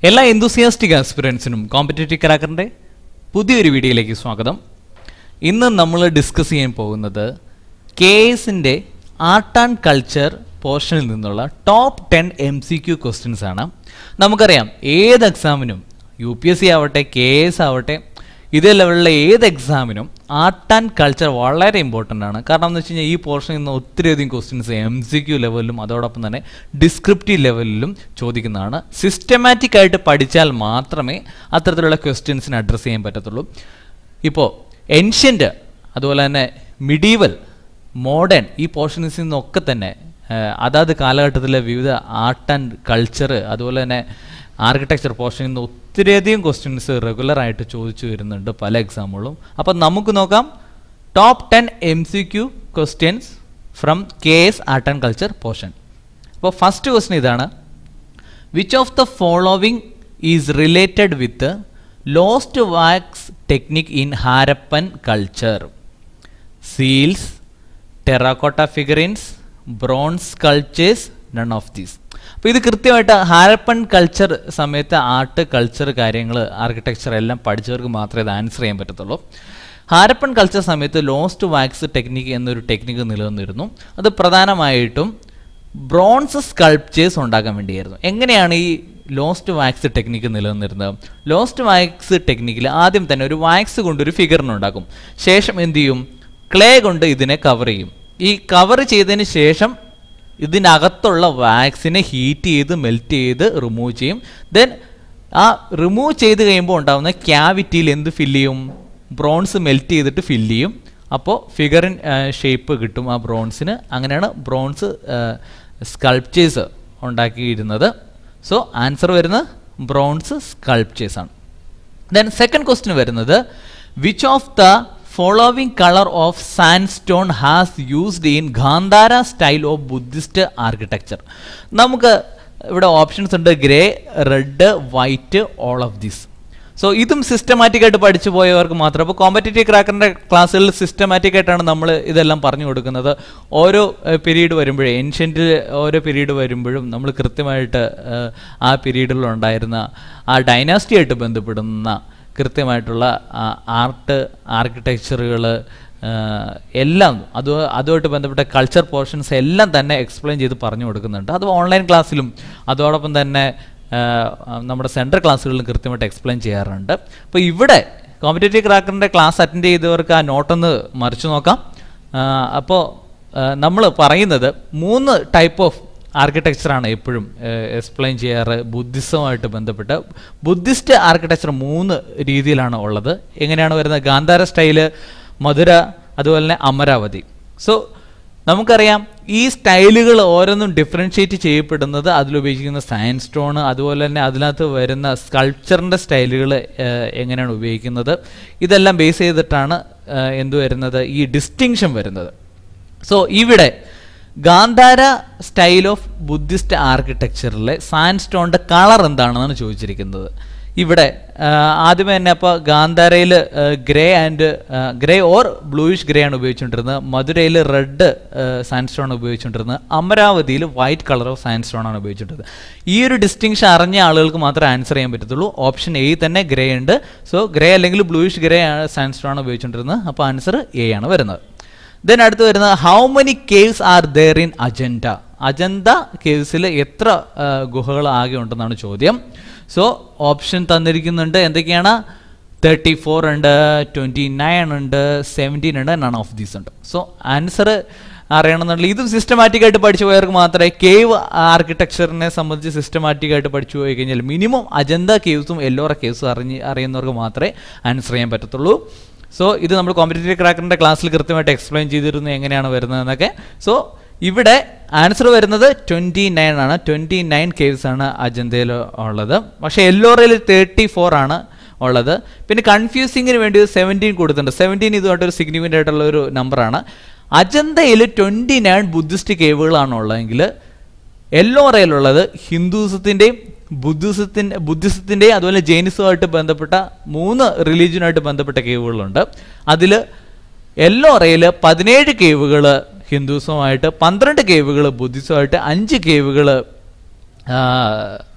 എല്ലാ enthusiastic ആസ്പിറൻസിനും competitive ക്രാക്കറിൻ്റെ പുതിയൊരു വീഡിയോയിലേക്ക് സ്വാഗതം ഇന്ന് നമ്മൾ ഡിസ്കസ് ചെയ്യാൻ പോകുന്നത് കെ എസിൻ്റെ ആർട്ട് ആൻഡ് കൾച്ചർ പോർഷനിൽ നിന്നുള്ള top ten M C Q questions ആണ് നമുക്കറിയാം ഏത് എക്സാമിനും യു പി എസ് സി ആവട്ടെ കെ എസ് ആവട്ടെ ഇതേ ലെവലിലെ ഏത് എക്സാമിനും ആർട്ട് ആൻഡ് കൾച്ചർ വളരെ ഇമ്പോർട്ടൻ്റ് ആണ് കാരണം എന്ന് വെച്ച് കഴിഞ്ഞാൽ ഈ പോർഷനിൽ നിന്ന് ഒത്തിരിയധികം ക്വസ്റ്റ്യൻസ് എം സി ക്യു ലെവലിലും അതോടൊപ്പം തന്നെ ഡിസ്ക്രിപ്റ്റീവ് ലെവലിലും ചോദിക്കുന്നതാണ് സിസ്റ്റമാറ്റിക് ആയിട്ട് പഠിച്ചാൽ മാത്രമേ അത്തരത്തിലുള്ള ക്വസ്റ്റ്യൻസിന് അഡ്രസ്സ് ചെയ്യാൻ പറ്റത്തുള്ളൂ ഇപ്പോൾ എൻഷ്യൻ്റ് അതുപോലെ തന്നെ മിഡീവൽ മോഡേൺ ഈ പോർഷൻസിൽ നിന്നൊക്കെ തന്നെ ഏഹ്, അതാത് കാലഘട്ടത്തിലെ വിവിധ ആർട്ട് ആൻഡ് കൾച്ചർ അതുപോലെ തന്നെ ആർക്കിടെക്ചർ പോർഷനിൽ നിന്ന് ഒത്തിരിയധികം ക്വസ്റ്റ്യൻസ് റെഗുലറായിട്ട് ചോദിച്ചു വരുന്നുണ്ട് പല എക്സാമുകളും അപ്പം നമുക്ക് നോക്കാം top ten M C Q questions from K S art and culture portion അപ്പോൾ ഫസ്റ്റ് ക്വസ്റ്റ്യൻ ഇതാണ് which of the following is related with lost wax technique in Harappan culture seals terracotta figurines bronze sculptures none of these അപ്പോൾ ഇത് കൃത്യമായിട്ട് Harappan culture സമയത്ത് art culture കാര്യങ്ങൾ architecture എല്ലാം പഠിച്ചവർക്ക് മാത്രമേ ഇത് ആൻസർ ചെയ്യാൻ പറ്റത്തുള്ളൂ ഹാരപ്പൻ കൾച്ചർ സമയത്ത് ലോസ്റ്റ് വാക്സ് ടെക്നിക്ക് എന്നൊരു ടെക്നിക്ക് നിലനിന്നിരുന്നു അത് പ്രധാനമായിട്ടും ബ്രോൺസ് സ്കൾപ്ചേഴ്സ് ഉണ്ടാക്കാൻ വേണ്ടിയായിരുന്നു എങ്ങനെയാണ് ഈ ലോസ്റ്റ് വാക്സ് ടെക്നിക്ക് നിലനിന്നിരുന്നത് ലോസ്റ്റ് വാക്സ് ടെക്നിക്കിൽ ആദ്യം തന്നെ ഒരു വാക്സ് കൊണ്ട് ഒരു ഫിഗറിന് ഉണ്ടാക്കും ശേഷം എന്ത് ചെയ്യും ക്ലേ കൊണ്ട് ഇതിനെ കവർ ചെയ്യും ഈ കവർ ചെയ്തതിന് ശേഷം ഇതിനകത്തുള്ള വാക്സിനെ ഹീറ്റ് ചെയ്ത് മെൽറ്റ് ചെയ്ത് റിമൂവ് ചെയ്യും ദെൻ ആ റിമൂവ് ചെയ്ത് കഴിയുമ്പോൾ ഉണ്ടാകുന്ന ക്യാവിറ്റിയിൽ എന്ത് ഫില്ല് ചെയ്യും ബ്രോൺസ് മെൽറ്റ് ചെയ്തിട്ട് ഫില്ല് ചെയ്യും അപ്പോൾ ഫിഗറിൻ ഷേപ്പ് കിട്ടും ആ ബ്രോൺസിന് അങ്ങനെയാണ് ബ്രോൺസ് സ്കൾപ്ചേഴ്സ് ഉണ്ടാക്കിയിരുന്നത് സോ ആൻസർ വരുന്നത് ബ്രോൺസ് സ്കൾപ്ചേഴ്സ് ആണ് ദെൻ സെക്കൻഡ് ക്വസ്റ്റ്യൻ വരുന്നത് which of the following colour of sandstone has used in Gandhara style of Buddhist architecture നമുക്ക് ഇവിടെ ഓപ്ഷൻസ് ഉണ്ട് grey red white all of this so ഇതും systematic ആയിട്ട് പഠിച്ചു പോയവർക്ക് മാത്രം അപ്പോൾ കോമ്പറ്റേറ്റീവ് ക്രാക്കറിൻ്റെ ക്ലാസ്സുകളിൽ സിസ്റ്റമാറ്റിക് ആയിട്ടാണ് നമ്മൾ ഇതെല്ലാം പറഞ്ഞു കൊടുക്കുന്നത് ഓരോ പീരീഡ് വരുമ്പോഴേ ഏൻഷ്യൻറ്റിൽ ഓരോ പീരീഡ് വരുമ്പോഴും നമ്മൾ കൃത്യമായിട്ട് ഏഹ്, ആ പീരീഡിൽ ഉണ്ടായിരുന്ന ആ ഡൈനാസ്റ്റി ആയിട്ട് ബന്ധപ്പെടുന്ന കൃത്യമായിട്ടുള്ള ആർട്ട് ആർക്കിടെക്ചറുകൾ എല്ലാം അത് അതുമായിട്ട് ബന്ധപ്പെട്ട കൾച്ചർ പോർഷൻസ് എല്ലാം തന്നെ എക്സ്പ്ലെയിൻ ചെയ്ത് പറഞ്ഞു കൊടുക്കുന്നുണ്ട് അത് ഓൺലൈൻ ക്ലാസ്സിലും അതോടൊപ്പം തന്നെ ആ, നമ്മുടെ സെൻട്രൽ ക്ലാസ്സുകളിലും കൃത്യമായിട്ട് എക്സ്പ്ലെയിൻ ചെയ്യാറുണ്ട് അപ്പോൾ ഇവിടെ കോമ്പറ്റേറ്റീവ് ക്രാക്കറിൻ്റെ ക്ലാസ് അറ്റൻഡ് ചെയ്തവർക്ക് ആ നോട്ടൊന്ന് മറിച്ചു നോക്കാം അപ്പോൾ നമ്മൾ പറയുന്നത് മൂന്ന് ടൈപ്പ് ഓഫ് ആർക്കിടെക്ചറാണ് എപ്പോഴും എക്സ്പ്ലെയിൻ ചെയ്യാറ് ബുദ്ധിസവുമായിട്ട് ബന്ധപ്പെട്ട് ബുദ്ധിസ്റ്റ് ആർക്കിടെക്ചർ മൂന്ന് രീതിയിലാണ് ഉള്ളത് എങ്ങനെയാണ് വരുന്നത് ഗാന്ധാര സ്റ്റൈല് മധുര അതുപോലെ തന്നെ അമരാവതി സോ നമുക്കറിയാം ഈ സ്റ്റൈലുകൾ ഓരോന്നും ഡിഫറൻഷ്യേറ്റ് ചെയ്യപ്പെടുന്നത് അതിലുപയോഗിക്കുന്ന സയൻസ് സ്റ്റോൺ അതുപോലെ തന്നെ അതിനകത്ത് വരുന്ന സ്കൾപ്ചറിൻ്റെ സ്റ്റൈലുകൾ എങ്ങനെയാണ് ഉപയോഗിക്കുന്നത് ഇതെല്ലാം ബേസ് ചെയ്തിട്ടാണ് ഏഹ്, എന്ത് വരുന്നത് ഈ ഡിസ്റ്റിങ്ഷൻ വരുന്നത് സോ ഇവിടെ ഗാന്ധാര സ്റ്റൈൽ ഓഫ് ബുദ്ധിസ്റ്റ് ആർക്കിടെക്ചറിലെ സാൻഡ് സ്റ്റോണിൻ്റെ കളർ എന്താണെന്നാണ് ചോദിച്ചിരിക്കുന്നത് ഇവിടെ ആ, ആദ്യമേ തന്നെ അപ്പോൾ ഗാന്ധാരയിൽ grey and grey or bluish grey ആണ് ഉപയോഗിച്ചുകൊണ്ടിരുന്നത് മധുരയിൽ റെഡ് സാൻഡ് സ്റ്റോൺ ഉപയോഗിച്ചുകൊണ്ടിരുന്നത് അമരാവതിയിൽ white colour of sandstone ആണ് ഉപയോഗിച്ചിട്ടുള്ളത് ഈ ഒരു ഡിസ്റ്റിങ്ഷൻ അറിഞ്ഞ ആളുകൾക്ക് മാത്രമേ ആൻസർ ചെയ്യാൻ പറ്റത്തുള്ളൂ ഓപ്ഷൻ എ തന്നെ ഗ്രേ ഉണ്ട് സോ ഗ്രേ അല്ലെങ്കിൽ ബ്ലൂയിഷ് ഗ്രേ സാൻഡ് സ്റ്റോൺ ആണ് ഉപയോഗിച്ചുകൊണ്ടിരുന്നത് അപ്പോൾ ആൻസർ എ ആണ് വരുന്നത് ദെൻ അടുത്ത് വരുന്നത് how many caves are there in Ajanta Ajanta കേവ്സിൽ എത്ര ആ, ഗുഹകൾ ആകെ ഉണ്ടെന്നാണ് ചോദ്യം സോ ഓപ്ഷൻ തന്നിരിക്കുന്നുണ്ട് എന്തൊക്കെയാണ് തേർട്ടി ഫോർ ഉണ്ട് ട്വൻറ്റി നയൻ ഉണ്ട് സെവൻറ്റീൻ ഉണ്ട് നൺ ഓഫ് ദീസ് ഉണ്ട് സോ ആൻസർ അറിയണമെന്നുണ്ടെങ്കിൽ ഇതും സിസ്റ്റമാറ്റിക് ആയിട്ട് പഠിച്ചു പോയവർക്ക് മാത്രമേ കേവ് ആർക്കിടെക്ചറിനെ സംബന്ധിച്ച് സിസ്റ്റമാറ്റിക് ആയിട്ട് പഠിച്ചു പോയി കഴിഞ്ഞാൽ മിനിമം അജന്ത കേവ്സും എല്ലോറ കേവ്സും അറിഞ്ഞ് അറിയുന്നവർക്ക് മാത്രമേ ആൻസർ ചെയ്യാൻ പറ്റത്തുള്ളൂ സോ ഇത് നമ്മൾ കോമ്പറ്റേറ്റീവ് ക്രാക്കറിൻ്റെ ക്ലാസ്സിൽ കൃത്യമായിട്ട് എക്സ്പ്ലെയിൻ ചെയ്തിരുന്നു എങ്ങനെയാണ് വരുന്നതെന്നൊക്കെ സോ ഇവിടെ ആൻസർ വരുന്നത് ട്വൻറ്റി നയൻ ആണ് ട്വൻറ്റി നയൻ കേവ്സ് ആണ് അജന്തയിൽ ഉള്ളത് പക്ഷേ എല്ലോറയിൽ തേർട്ടി ഫോർ ആണ് ഉള്ളത് പിന്നെ കൺഫ്യൂസിങ്ങിന് വേണ്ടി സെവൻറ്റീൻ കൊടുത്തിട്ടുണ്ട് സെവൻറ്റീൻ ഇതുമായിട്ട് ഒരു സിഗ്നിഫിക്കൻ്റ് ആയിട്ടുള്ള ഒരു നമ്പറാണ് അജന്തയിൽ ട്വൻറ്റി നയൻ ബുദ്ധിസ്റ്റ് കേവുകളാണ് ഉള്ളതെങ്കിൽ എല്ലോറയിലുള്ളത് ഹിന്ദുസത്തിൻ്റെയും ബുദ്ധിസത്തിൻ്റെ ബുദ്ധിസത്തിൻ്റെയും അതുപോലെ ജൈനിസവുമായിട്ട് ബന്ധപ്പെട്ട മൂന്ന് റിലീജിയനുമായിട്ട് ബന്ധപ്പെട്ട കേവുകളുണ്ട് അതിൽ എല്ലോറയിൽ പതിനേഴ് കേവുകൾ ഹിന്ദുസവുമായിട്ട് പന്ത്രണ്ട് കേവുകൾ ബുദ്ധിസവുമായിട്ട് അഞ്ച് കേവുകൾ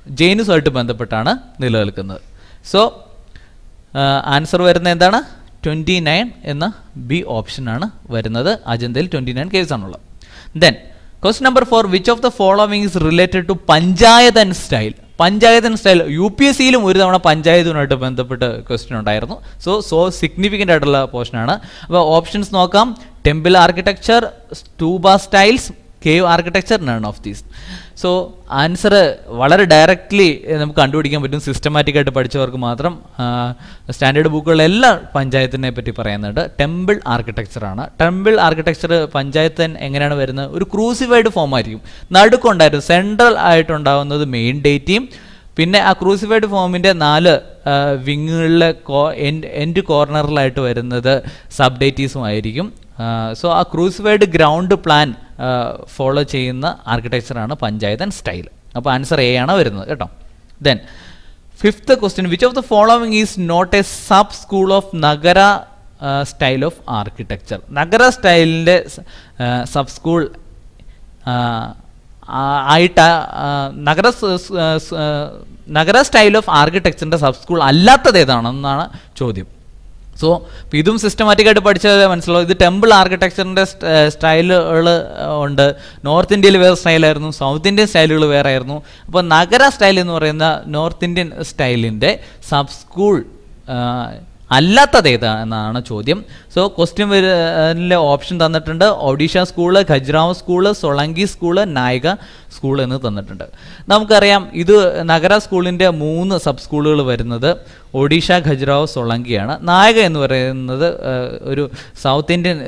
ജെയിനുസുമായിട്ട് ബന്ധപ്പെട്ടാണ് നിലനിൽക്കുന്നത് സോ ആൻസർ വരുന്നത് എന്താണ് ട്വൻറ്റി നയൻ എന്ന ബി ഓപ്ഷനാണ് വരുന്നത് അജന്തയിൽ ട്വൻറ്റി നയൻ കേസ് ആണുള്ളത് then question number four which of the following is related to Panchayatana style Panchayatana style U P S സിയിലും ഒരു തവണ പഞ്ചായത്തുമായിട്ട് ബന്ധപ്പെട്ട് ക്വസ്റ്റ്യൻ ഉണ്ടായിരുന്നു സോ സോ സിഗ്നിഫിക്കൻ്റ് ആയിട്ടുള്ള പോർഷനാണ് അപ്പോൾ ഓപ്ഷൻസ് നോക്കാം temple architecture stupa styles cave architecture none of these so answer വളരെ ഡയറക്റ്റ്ലി നമുക്ക് കണ്ടുപിടിക്കാൻ പറ്റും സിസ്റ്റമാറ്റിക് ആയിട്ട് പഠിച്ചവർക്ക് മാത്രം സ്റ്റാൻഡേർഡ് ബുക്കുകളിലെല്ലാം പഞ്ചായത്തിനെ പറ്റി പറയുന്നുണ്ട് ടെമ്പിൾ ആർക്കിടെക്ചറാണ് ടെമ്പിൾ ആർക്കിടെക്ചർ പഞ്ചായത്ത് എങ്ങനെയാണ് വരുന്നത് ഒരു ക്രൂസിഫൈഡ് ഫോം ആയിരിക്കും നടുക്കുണ്ടായിരുന്നു സെൻട്രൽ ആയിട്ടുണ്ടാവുന്നത് മെയിൻ ഡേറ്റിയും പിന്നെ ആ ക്രൂസിഫൈഡ് ഫോമിൻ്റെ നാല് വിങ്ങുകളിലെ കോ എൻഡ് എൻഡ് കോർണറിലായിട്ട് വരുന്നത് സബ് ഡേറ്റീസും ആയിരിക്കും സോ ആ ക്രൂസിഫൈഡ് ഗ്രൗണ്ട് പ്ലാൻ ഫോളോ ചെയ്യുന്ന ആർക്കിടെക്ചറാണ് പഞ്ചായത്തൻ സ്റ്റൈൽ അപ്പോൾ ആൻസർ എ ആണ് വരുന്നത് കേട്ടോ then fifth question which of the following is not a sub school of Nagara style of architecture Nagara സ്റ്റൈലിൻ്റെ സബ് സ്കൂൾ ആയിട്ട് നഗര നഗര സ്റ്റൈൽ ഓഫ് ആർക്കിടെക്ചറിൻ്റെ സബ് സ്കൂൾ അല്ലാത്തത് ഏതാണെന്നാണ് ചോദ്യം സോ ഇതും സിസ്റ്റമാറ്റിക് ആയിട്ട് പഠിച്ചത് മനസ്സിലാവും ഇത് ടെമ്പിൾ ആർക്കിടെക്ചറിൻ്റെ സ്റ്റൈലുകൾ ഉണ്ട് നോർത്ത് ഇന്ത്യയിൽ വേറെ സ്റ്റൈലായിരുന്നു സൗത്ത് ഇന്ത്യൻ സ്റ്റൈലുകൾ വേറെ ആയിരുന്നു അപ്പോൾ നഗര സ്റ്റൈൽ എന്ന് പറയുന്ന നോർത്ത് ഇന്ത്യൻ സ്റ്റൈലിൻ്റെ സബ് സ്കൂൾ അല്ലാത്തത് ഏതാണെന്നാണ് ചോദ്യം സോ ക്വസ്റ്റ്യൻ വരുന്ന ഓപ്ഷൻ തന്നിട്ടുണ്ട് Odisha school Khajuraho school Solanki school Nayika school എന്ന് തന്നിട്ടുണ്ട് നമുക്കറിയാം ഇത് നഗര സ്കൂളിൻ്റെ മൂന്ന് സബ് സ്കൂളുകൾ വരുന്നത് ഒഡീഷ ഖജ്രാവ് സൊളങ്കിയാണ് നായക എന്ന് പറയുന്നത് ഒരു സൗത്ത് ഇന്ത്യൻ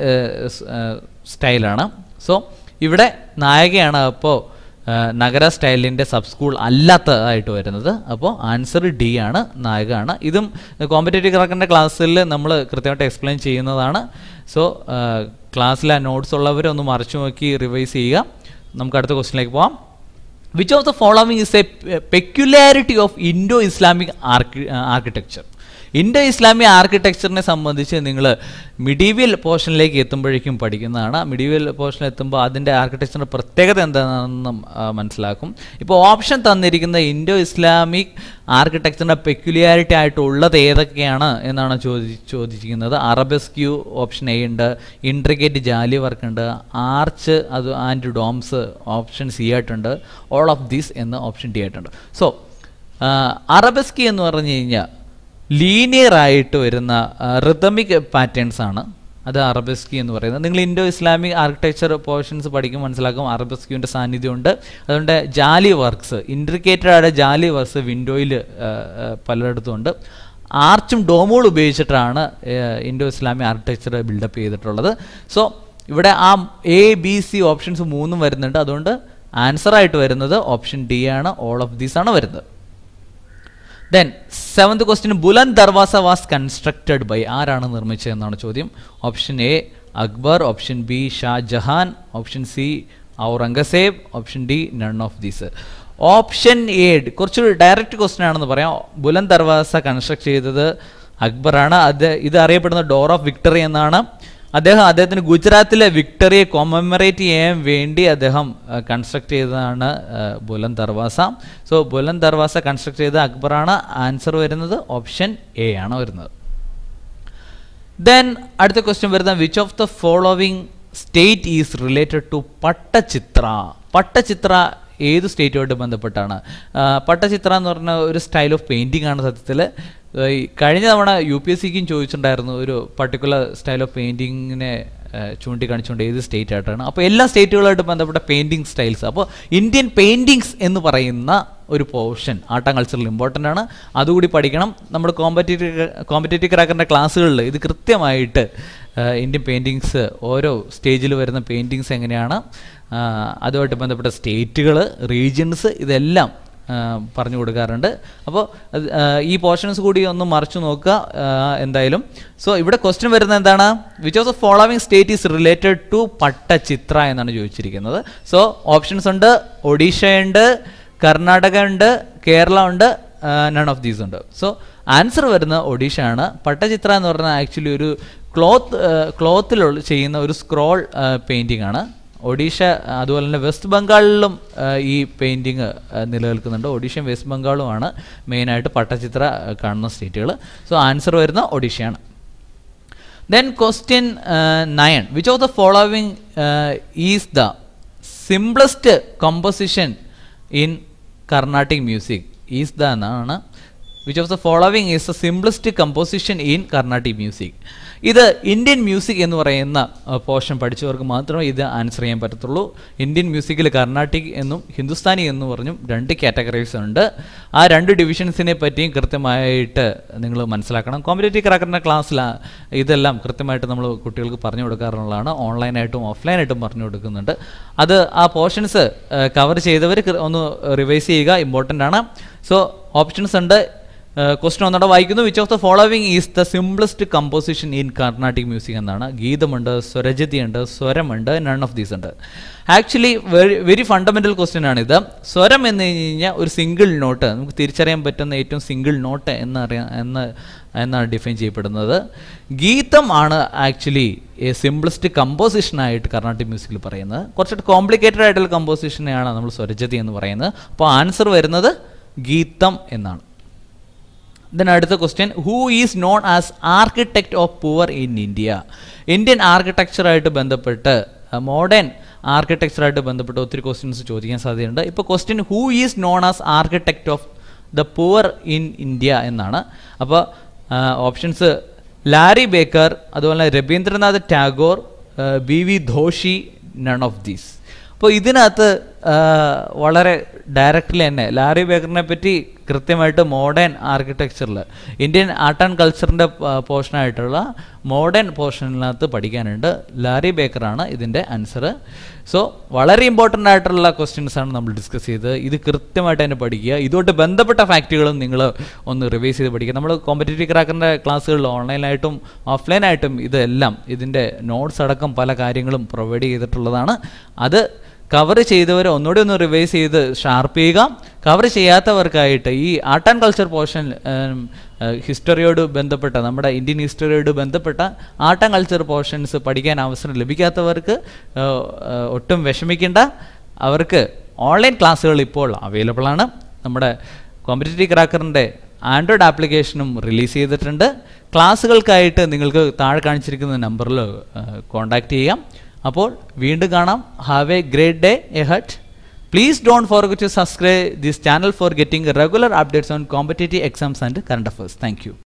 സ്റ്റൈലാണ് സോ ഇവിടെ നായകയാണ് അപ്പോൾ നഗര സ്റ്റൈലിൻ്റെ സബ് സ്കൂൾ അല്ലാത്തതായിട്ട് വരുന്നത് അപ്പോൾ ആൻസർ ഡി ആണ് നായകമാണ് ഇതും കോമ്പറ്റേറ്റീവ് കറക്റ്റിൻ്റെ ക്ലാസ്സിൽ നമ്മൾ കൃത്യമായിട്ട് എക്സ്പ്ലെയിൻ ചെയ്യുന്നതാണ് സോ ക്ലാസ്സിൽ ആ നോട്ട്സ് ഉള്ളവരൊന്ന് മറിച്ചു നോക്കി റിവൈസ് ചെയ്യുക നമുക്ക് അടുത്ത ക്വസ്റ്റിനിലേക്ക് പോവാം which of the following is a peculiarity of Indo Islamic archi architecture Indo Islamic ആർക്കിടെക്ചറിനെ സംബന്ധിച്ച് നിങ്ങൾ മിഡീവിയൽ പോർഷനിലേക്ക് എത്തുമ്പോഴേക്കും പഠിക്കുന്നതാണ് മിഡീവിയൽ പോർഷനിൽ എത്തുമ്പോൾ അതിൻ്റെ ആർക്കിടെക്ചറിൻ്റെ പ്രത്യേകത എന്താണെന്ന് മനസ്സിലാക്കും ഇപ്പോൾ ഓപ്ഷൻ തന്നിരിക്കുന്ന ഇൻഡോ ഇസ്ലാമിക് ആർക്കിടെക്ചറിൻ്റെ പെക്യുലിയാരിറ്റി ആയിട്ടുള്ളത് ഏതൊക്കെയാണ് എന്നാണ് ചോദി ചോദിച്ചിരിക്കുന്നത് അറബസ്ക്യൂ ഓപ്ഷൻ എ ഉണ്ട് ഇൻട്രിക്കേറ്റ് ജാലി വർക്ക് ഉണ്ട് ആർച്ച് അത് ആൻഡ് ഡോംസ് ഓപ്ഷൻ സി ആയിട്ടുണ്ട് ഓൾ ഓഫ് ദീസ് എന്ന് ഓപ്ഷൻ ഡി ആയിട്ടുണ്ട് സോ അറബസ്കി എന്ന് പറഞ്ഞു കഴിഞ്ഞാൽ ലീനിയർ ആയിട്ട് വരുന്ന റിതമിക് പാറ്റേൺസ് ആണ് അത് അറബസ്കി എന്ന് പറയുന്നത് നിങ്ങൾ ഇൻഡോ ഇസ്ലാമിക് ആർക്കിടെക്ചർ പോർഷൻസ് പഠിക്കും മനസ്സിലാക്കും അറബസ്ക്യൂവിൻ്റെ സാന്നിധ്യമുണ്ട് അതുകൊണ്ട് ജാലി വർക്ക്സ് ഇൻട്രിക്കേറ്റഡ് ആയ ജാലി വർക്ക്സ് വിൻഡോയിൽ പലയിടത്തും ഉണ്ട് ആർച്ചും ഡോമുകൾ ഉപയോഗിച്ചിട്ടാണ് ഇൻഡോ ഇസ്ലാമിക് ആർക്കിടെക്ചർ ബിൽഡപ്പ് ചെയ്തിട്ടുള്ളത് സോ ഇവിടെ ആ എ ബി സി ഓപ്ഷൻസ് മൂന്നും വരുന്നുണ്ട് അതുകൊണ്ട് ആൻസർ ആയിട്ട് വരുന്നത് ഓപ്ഷൻ ഡി ആണ് ഓൾ ഓഫ് ദീസ് ആണ് വരുന്നത് ദെൻ സെവൻത് ക്വസ്റ്റ്യൻ ബുലന്ദ് ദർവാസ വാസ് കൺസ്ട്രക്റ്റഡ് ബൈ ആരാണ് നിർമ്മിച്ചതെന്നാണ് ചോദ്യം option A Akbar option B Shah Jahan option C Aurangzeb option D none of these option A കുറച്ച് ഡയറക്റ്റ് ക്വസ്റ്റ്യൻ ആണെന്ന് പറയാം ബുലന്ദ് ദർവാസ കൺസ്ട്രക്ട് ചെയ്തത് അക്ബറാണ് അത് ഇത് അറിയപ്പെടുന്ന ഡോർ ഓഫ് വിക്ടറി എന്നാണ് അദ്ദേഹം അദ്ദേഹത്തിന് ഗുജറാത്തിലെ വിക്ടറിയെ കൊമമറേറ്റ് ചെയ്യാൻ വേണ്ടി അദ്ദേഹം കൺസ്ട്രക്ട് ചെയ്തതാണ് ബുലന്ദ് ദർവാസ സോ ബുലന്ദ് ദർവാസ കൺസ്ട്രക്ട് ചെയ്ത അക്ബറാണ് ആൻസർ വരുന്നത് ഓപ്ഷൻ എ ആണ് വരുന്നത് ദെൻ അടുത്ത ക്വസ്റ്റ്യൻ വരുന്നത് which of the following state is related to Pattachitra Pattachitra ഏത് സ്റ്റേറ്റുമായിട്ട് ബന്ധപ്പെട്ടാണ് പട്ടചിത്ര എന്ന് പറഞ്ഞ ഒരു സ്റ്റൈൽ ഓഫ് പെയിൻറ്റിംഗ് ആണ് സത്യത്തിൽ കഴിഞ്ഞ തവണ യു പി എസ് സിക്കും ചോദിച്ചിട്ടുണ്ടായിരുന്നു ഒരു പർട്ടിക്കുലർ സ്റ്റൈൽ ഓഫ് പെയിൻറ്റിങ്ങിനെ ചൂണ്ടിക്കാണിച്ചുകൊണ്ട് ഏത് സ്റ്റേറ്റ് ആയിട്ടാണ് അപ്പോൾ എല്ലാ സ്റ്റേറ്റുകളായിട്ട് ബന്ധപ്പെട്ട പെയിൻറ്റിങ് സ്റ്റൈൽസ് അപ്പോൾ ഇന്ത്യൻ പെയിൻറ്റിങ്സ് എന്ന് പറയുന്ന ഒരു പോർഷൻ ആർട്ട് ആൻഡ് കൾച്ചറിൽ ഇമ്പോർട്ടൻ്റ് ആണ് അതുകൂടി പഠിക്കണം നമ്മുടെ കോമ്പറ്റേറ്റീവ് കോമ്പറ്റേറ്റീവ് ക്രാക്കറിൻ്റെ ക്ലാസ്സുകളിൽ ഇത് കൃത്യമായിട്ട് ഇന്ത്യൻ പെയിൻറ്റിങ്സ് ഓരോ സ്റ്റേജിൽ വരുന്ന പെയിൻറ്റിങ്സ് എങ്ങനെയാണ് അതുമായിട്ട് ബന്ധപ്പെട്ട സ്റ്റേറ്റുകൾ റീജിയൻസ് ഇതെല്ലാം പറഞ്ഞു കൊടുക്കാറുണ്ട് അപ്പോൾ ഈ പോർഷൻസ് കൂടി ഒന്ന് മറിച്ചു നോക്കുക എന്തായാലും സോ ഇവിടെ ക്വസ്റ്റ്യൻ വരുന്നത് എന്താണ് which of the following state is related to Pattachitra എന്നാണ് ചോദിച്ചിരിക്കുന്നത് സോ ഓപ്ഷൻസ് ഉണ്ട് ഒഡീഷ ഉണ്ട് കർണാടക ഉണ്ട് കേരള ഉണ്ട് നൺ ഓഫ് ദീസ് ഉണ്ട് സോ ആൻസർ വരുന്ന ഒഡീഷ ആണ് പട്ടചിത്ര എന്ന് പറഞ്ഞാൽ ആക്ച്വലി ഒരു ക്ലോത്ത് ക്ലോത്തിൽ ചെയ്യുന്ന ഒരു സ്ക്രോൾ പെയിൻറ്റിംഗ് ആണ് ഒഡീഷ അതുപോലെ തന്നെ വെസ്റ്റ് ബംഗാളിലും ആ, ഈ പെയിൻറ്റിങ് നിലനിൽക്കുന്നുണ്ട് ഒഡീഷയും വെസ്റ്റ് ബംഗാളുമാണ് മെയിനായിട്ട് പട്ടചിത്ര ആ, കാണുന്ന സ്റ്റേറ്റുകൾ സോ ആൻസർ വരുന്ന ഒഡീഷയാണ് Then question uh, 9. Which of the following uh, is the simplest composition in Carnatic music? Is the എന്നാണ് which of the following is the simplest composition in Carnatic music ഇത് Indian music എന്ന് പറയുന്ന portion പഠിച്ചവർക്ക് മാത്രമേ ഇത് answer ചെയ്യാൻ പറ്റത്തുള്ളൂ Indian മ്യൂസിക്കിൽ Carnatic എന്നും ഹിന്ദുസ്ഥാനി എന്നും പറഞ്ഞും രണ്ട് കാറ്റഗറീസ് ഉണ്ട് ആ രണ്ട് ഡിവിഷൻസിനെ പറ്റിയും കൃത്യമായിട്ട് നിങ്ങൾ മനസ്സിലാക്കണം കോമ്പറ്റേറ്റീവ് ക്രാക്കറിൻ്റെ ക്ലാസ്സിൽ ഇതെല്ലാം കൃത്യമായിട്ട് നമ്മൾ കുട്ടികൾക്ക് പറഞ്ഞു കൊടുക്കാറുള്ളതാണ് ഓൺലൈനായിട്ടും ഓഫ്ലൈനായിട്ടും പറഞ്ഞു കൊടുക്കുന്നുണ്ട് അത് ആ പോർഷൻസ് കവർ ചെയ്തവർ ഒന്ന് റിവൈസ് ചെയ്യുക ഇമ്പോർട്ടൻ്റ് ആണ് സോ ഓപ്ഷൻസ് ഉണ്ട് ക്വസ്റ്റൻ ഒന്നുകൂടെ വായിക്കുന്നു which of the following is the simplest composition in Carnatic music എന്നാണ് ഗീതമുണ്ട് സ്വരജതി ഉണ്ട് സ്വരമുണ്ട് നൺ ഓഫ് ദീസ് ഉണ്ട് actually very very fundamental question ആണിത് സ്വരം എന്ന് കഴിഞ്ഞ് കഴിഞ്ഞാൽ ഒരു സിംഗിൾ നോട്ട് നമുക്ക് തിരിച്ചറിയാൻ പറ്റുന്ന ഏറ്റവും സിംഗിൾ നോട്ട് എന്നറിയാൻ എന്ന് എന്നാണ് ഡിഫൈൻ ചെയ്യപ്പെടുന്നത് ഗീതം ആണ് ആക്ച്വലി സിംപ്ലസ്റ്റ് കമ്പോസിഷനായിട്ട് കർണാട്ടിക് മ്യൂസിക്കിൽ പറയുന്നത് കുറച്ചുകൂടി കോംപ്ലിക്കേറ്റഡ് ആയിട്ടുള്ള കമ്പോസിഷനെയാണ് നമ്മൾ സ്വരജതി എന്ന് പറയുന്നത് അപ്പോൾ ആൻസർ വരുന്നത് ഗീതം എന്നാണ് ദെൻ അടുത്ത question who is known as architect of poor in India Indian ആർക്കിടെക്ചറായിട്ട് ബന്ധപ്പെട്ട് മോഡേൺ ആർക്കിടെക്ചറായിട്ട് ബന്ധപ്പെട്ട് ഒത്തിരി ക്വസ്റ്റ്യൻസ് ചോദിക്കാൻ സാധ്യതയുണ്ട് ഇപ്പോൾ question who is known as architect of the poor in India എന്നാണ് അപ്പോൾ ഓപ്ഷൻസ് ലാരി ബേക്കർ അതുപോലെ Rabindranath Tagore B V Doshi none of these അപ്പോൾ ഇതിനകത്ത് ആ, വളരെ ഡയറക്റ്റ്ലി തന്നെ ലാരി ബേക്കറിനെ പറ്റി കൃത്യമായിട്ട് മോഡേൺ ആർക്കിടെക്ചറിൽ ഇന്ത്യൻ ആർട്ട് ആൻഡ് കൾച്ചറിൻ്റെ പോർഷനായിട്ടുള്ള മോഡേൺ പോർഷനിനകത്ത് പഠിക്കാനുണ്ട് ലാരി ബേക്കറാണ് ഇതിൻ്റെ ആൻസർ സോ വളരെ ഇമ്പോർട്ടൻ്റ് ആയിട്ടുള്ള ക്വസ്റ്റ്യൻസ് ആണ് നമ്മൾ ഡിസ്കസ് ചെയ്തത് ഇത് കൃത്യമായിട്ട് തന്നെ പഠിക്കുക ഇതുമായിട്ട് ബന്ധപ്പെട്ട ഫാക്റ്റുകളും നിങ്ങൾ ഒന്ന് റിവൈസ് ചെയ്ത് പഠിക്കുക നമ്മൾ കോമ്പറ്റേറ്റീവ് ക്രാക്കറിൻ്റെ ക്ലാസ്സുകളിൽ ഓൺലൈനായിട്ടും ഓഫ്ലൈനായിട്ടും ഇതെല്ലാം ഇതിൻ്റെ നോട്ട്സ് അടക്കം പല കാര്യങ്ങളും പ്രൊവൈഡ് ചെയ്തിട്ടുള്ളതാണ് അത് കവർ ചെയ്തവർ ഒന്നുകൂടി ഒന്ന് റിവൈസ് ചെയ്ത് ഷാർപ്പ് ചെയ്യുക കവർ ചെയ്യാത്തവർക്കായിട്ട് ഈ ആർട്ട് ആൻഡ് കൾച്ചർ പോർഷൻ ഹിസ്റ്ററിയോട് ബന്ധപ്പെട്ട നമ്മുടെ ഇന്ത്യൻ ഹിസ്റ്ററിയോട് ബന്ധപ്പെട്ട ആർട്ട് ആൻഡ് കൾച്ചർ പോർഷൻസ് പഠിക്കാൻ അവസരം ലഭിക്കാത്തവർക്ക് ആ, ആ, ഒട്ടും വിഷമിക്കേണ്ട അവർക്ക് ഓൺലൈൻ ക്ലാസ്സുകൾ ഇപ്പോൾ അവൈലബിൾ ആണ് നമ്മുടെ കോമ്പറ്റേറ്റീവ് ക്രാക്കറിൻ്റെ ആൻഡ്രോയിഡ് ആപ്ലിക്കേഷനും റിലീസ് ചെയ്തിട്ടുണ്ട് ക്ലാസ്സുകൾക്കായിട്ട് നിങ്ങൾക്ക് താഴെ കാണിച്ചിരിക്കുന്ന നമ്പറിൽ കോൺടാക്റ്റ് ചെയ്യാം അപ്പോൾ വീണ്ടും കാണാം ഹാവ് എ ഗ്രേറ്റ് ഡേ എ ഹട്ട് please don't forget to subscribe this channel for getting regular updates on competitive exams and current affairs thank U